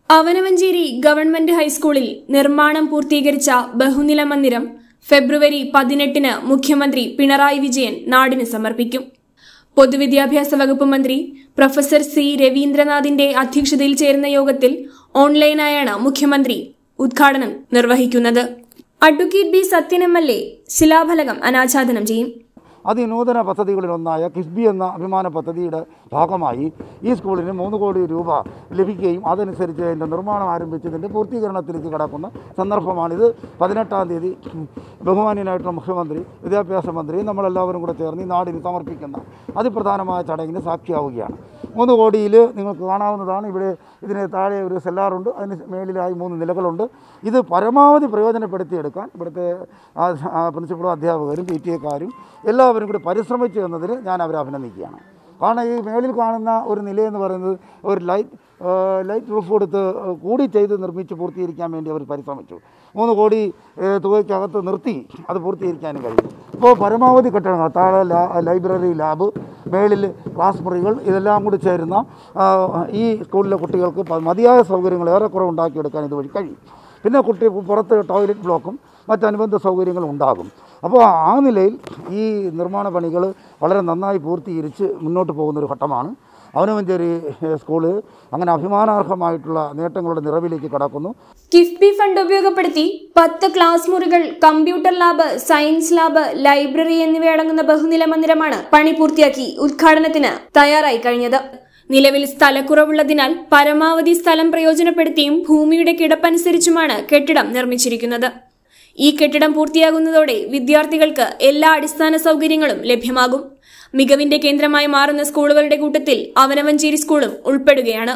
Avanavanchery government ഹൈസ്കൂളിൽ നിർമ്മാണം പൂർത്തീകരിച്ച ബഹുനില മന്ദിരം ഫെബ്രുവരി പതിനെട്ടിന് മുഖ്യമന്ത്രി പിണറായി വിജയൻ നാടിന് സമർപ്പിക്കും പൊതുവിദ്യാഭ്യാസ വകുപ്പ് മന്ത്രി പ്രൊഫസർ സി രവീന്ദ്രനാഥിന്റെ അധ്യക്ഷതയിൽ ചേരുന്ന യോഗത്തിൽ ഓൺലൈനായാണ് മുഖ്യമന്ത്രി ഉദ്ഘാടനം നിർവഹിക്കുന്നത് advocate B Sathyan M L A ശിലാഫലകം അനാച്ഛാദനം ചെയ്യും അതിനൂതന പദ്ധതികളിലൊന്നായ കിഫ്ബി എന്ന അഭിമാന പദ്ധതിയുടെ ഭാഗമായി ഈ സ്കൂളിന് മൂന്ന് കോടി രൂപ ലഭിക്കുകയും അതനുസരിച്ച് അതിൻ്റെ നിർമ്മാണം ആരംഭിച്ചതിൻ്റെ പൂർത്തീകരണത്തിലേക്ക് കടക്കുന്ന സന്ദർഭമാണിത് പതിനെട്ടാം തീയതി ബഹുമാന്യനായിട്ടുള്ള മുഖ്യമന്ത്രി വിദ്യാഭ്യാസ മന്ത്രി നമ്മളെല്ലാവരും കൂടെ ചേർന്ന് ഈ നാടിന് സമർപ്പിക്കുന്ന അതിപ്രധാനമായ ചടങ്ങിന് സാക്ഷിയാവുകയാണ് മൂന്ന് കോടിയിൽ നിങ്ങൾക്ക് കാണാവുന്നതാണ് ഇവിടെ ഇതിന് താഴെ ഒരു സെല്ലാറുണ്ട് അതിന് മേളിലായി മൂന്ന് നിലകളുണ്ട് ഇത് പരമാവധി പ്രയോജനപ്പെടുത്തിയെടുക്കാൻ ഇവിടുത്തെ ആ- ആ പ്രിൻസിപ്പളും അധ്യാപകരും പി ടി എക്കാരും എല്ലാവരും കൂടി പരിശ്രമിച്ചു എന്നതിന് ഞാൻ അവരെ അഭിനന്ദിക്കുകയാണ് കാരണം ഈ മേളിൽ കാണുന്ന ഒരു നിലയെന്ന് പറയുന്നത് ഒരു ലൈറ്റ് ആ, ലൈറ്റ് റൂഫ് കൊടുത്ത് കൂടി ചെയ്ത് നിർമ്മിച്ച് പൂർത്തീകരിക്കാൻ വേണ്ടി അവർ പരിശ്രമിച്ചു മൂന്ന് കോടി ഏ, തുകയ്ക്കകത്ത് നിർത്തി അത് പൂർത്തീകരിക്കാനും കഴിയും ഇപ്പോൾ പരമാവധി കെട്ടിടങ്ങൾ താഴെ ലാ ലൈബ്രറി ലാബ് മേളിൽ ക്ലാസ് മുറികൾ ഇതെല്ലാം കൂടി ചേരുന്ന ആ, ഈ സ്കൂളിലെ കുട്ടികൾക്ക് പ- മതിയായ സൗകര്യങ്ങൾ ഏറെക്കുറെ ഉണ്ടാക്കിയെടുക്കാൻ ഇതുവഴി കഴിയും പിന്നെ കുട്ടി പുറത്ത് ടോയ്ലറ്റ് ബ്ലോക്കും മറ്റനുബന്ധ സൗകര്യങ്ങളും ഉണ്ടാകും അപ്പോൾ ആ നിലയിൽ ഈ നിർമ്മാണ പണികൾ വളരെ നന്നായി പൂർത്തീകരിച്ച് മുന്നോട്ട് പോകുന്നൊരു ഘട്ടമാണ് അവനവഞ്ചേരി സ്കൂള് അങ്ങനെ അഭിമാനാർഹമായിട്ടുള്ള നേട്ടങ്ങളുടെ നിറവിലേക്ക് കടക്കുന്നു കിഫ്ബി ഫണ്ട് ഉപയോഗപ്പെടുത്തി പത്ത് ക്ലാസ് മുറികൾ computer lab science lab library എന്നിവയടങ്ങുന്ന ബഹുനില മന്ദിരമാണ് പണി പൂർത്തിയാക്കി ഉദ്ഘാടനത്തിന് തയ്യാറായി കഴിഞ്ഞത് നിലവിൽ സ്ഥലക്കുറവുള്ളതിനാൽ പരമാവധി സ്ഥലം പ്രയോജനപ്പെടുത്തിയും ഭൂമിയുടെ കിടപ്പനുസരിച്ചുമാണ് കെട്ടിടം നിർമ്മിച്ചിരിക്കുന്നത് ഈ കെട്ടിടം പൂർത്തിയാകുന്നതോടെ വിദ്യാർത്ഥികൾക്ക് എല്ലാ അടിസ്ഥാന സൗകര്യങ്ങളും ലഭ്യമാകും മികവിന്റെ കേന്ദ്രമായി മാറുന്ന സ്കൂളുകളുടെ കൂട്ടത്തിൽ അവനവഞ്ചേരി സ്കൂളും ഉൾപ്പെടുകയാണ്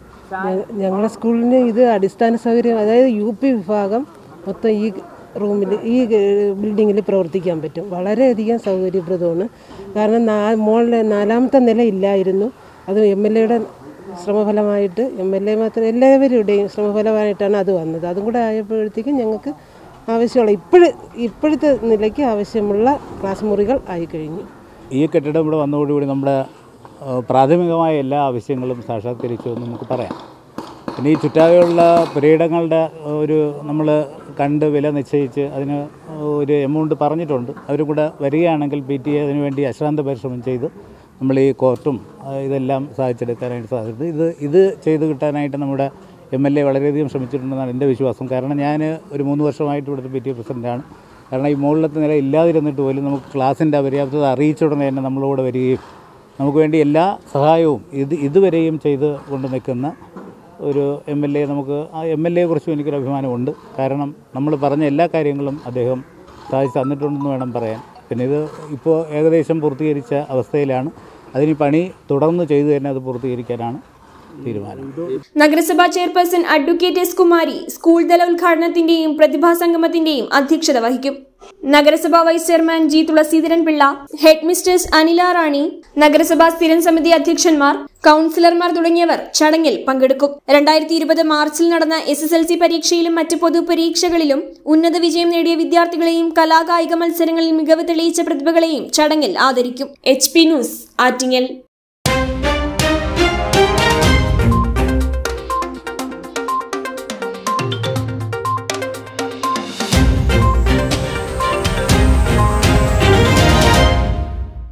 ഞ- ഞങ്ങളുടെ സ്കൂളിന് ഇത് അടിസ്ഥാന സൗകര്യം അതായത് യു പി വിഭാഗം മൊത്തം ഈ റൂമിൽ ഈ ബിൽഡിങ്ങിൽ പ്രവർത്തിക്കാൻ പറ്റും വളരെയധികം സൗകര്യപ്രദമാണ് കാരണം നാ മോളിലെ നാലാമത്തെ നില ഇല്ലായിരുന്നു അത് എം എൽ എയുടെ ശ്രമഫലമായിട്ട് എം എൽ എ മാത്രം എല്ലാവരുടെയും ശ്രമഫലമായിട്ടാണ് അത് വന്നത് അതും കൂടെ ആയപ്പോഴത്തേക്കും ഞങ്ങൾക്ക് ആവശ്യമുള്ള ഇപ്പോഴ് ഇപ്പോഴത്തെ നിലയ്ക്ക് ആവശ്യമുള്ള ക്ലാസ് മുറികൾ ആയിക്കഴിഞ്ഞു ഈ കെട്ടിടം ഇവിടെ വന്നതോടുകൂടി നമ്മുടെ ആ, പ്രാഥമികമായ എല്ലാ ആവശ്യങ്ങളും സാക്ഷാത്കരിച്ചു എന്ന് നമുക്ക് പറയാം പിന്നെ ഈ ചുറ്റാകെയുള്ള പുരയിടങ്ങളുടെ ഒരു നമ്മൾ കണ്ട് വില നിശ്ചയിച്ച് അതിന് ഒരു എമൗണ്ട് പറഞ്ഞിട്ടുണ്ട് അവരും കൂടെ വരികയാണെങ്കിൽ പി ടി എ അതിനു വേണ്ടി അശ്രാന്ത പരിശ്രമം ചെയ്ത് നമ്മൾ ഈ കോർട്ടും ആ, ഇതെല്ലാം സാധിച്ചെടുക്കാനായിട്ട് സാധിച്ചത് ഇത് ഇത് ചെയ്ത് കിട്ടാനായിട്ട് നമ്മുടെ എം എൽ എ വളരെയധികം ശ്രമിച്ചിട്ടുണ്ടെന്നാണ് എൻ്റെ വിശ്വാസം കാരണം ഞാൻ ഒരു മൂന്ന് വർഷമായിട്ട് ഇവിടുത്തെ പി ടി എ പ്രസിഡൻ്റാണ് കാരണം ഈ മുകളിലത്തെ നില ഇല്ലാതിരുന്നിട്ട് പോലും നമുക്ക് ക്ലാസ്സിൻ്റെ അപര്യാപ്തത അറിയിച്ച ഉടനെ തന്നെ നമ്മളോട് വരികയും നമുക്ക് വേണ്ടി എല്ലാ സഹായവും ഇത് ഇതുവരെയും ചെയ്ത് കൊണ്ട് നിൽക്കുന്ന ഒരു എം എൽ എ നമുക്ക് ആ എം എൽ എയെ കുറിച്ചും എനിക്കൊരു അഭിമാനമുണ്ട് കാരണം നമ്മൾ പറഞ്ഞ എല്ലാ കാര്യങ്ങളും അദ്ദേഹം സാധിച്ച് തന്നിട്ടുണ്ടെന്ന് വേണം പറയാൻ പിന്നെ ഇത് ഇപ്പോൾ ഏകദേശം പൂർത്തീകരിച്ച അവസ്ഥയിലാണ് അതിന് പണി തുടർന്ന് ചെയ്തു തന്നെ അത് പൂർത്തീകരിക്കാനാണ് തീരുമാനം നഗരസഭാ chairperson advocate S Kumari school തല ഉദ്ഘാടനത്തിന്റെയും പ്രതിഭാ സംഗമത്തിന്റെയും അധ്യക്ഷത വഹിക്കും നഗരസഭാ vice chairman G Thulaseedharan Pillai head mistress Anila Rani നഗരസഭാ സ്ഥിരം സമിതി അധ്യക്ഷന്മാർ കൌൺസിലർമാർ തുടങ്ങിയവർ ചടങ്ങിൽ പങ്കെടുക്കും രണ്ടായിരത്തി ഇരുപത് മാർച്ചിൽ നടന്ന എസ് എസ് എൽ സി പരീക്ഷയിലും മറ്റ് പൊതുപരീക്ഷകളിലും ഉന്നത വിജയം നേടിയ വിദ്യാർത്ഥികളെയും കലാകായിക മത്സരങ്ങളിൽ മികവ് തെളിയിച്ച പ്രതിഭകളെയും ചടങ്ങിൽ ആദരിക്കും എച്ച് പി ന്യൂസ് ആറ്റിങ്ങൽ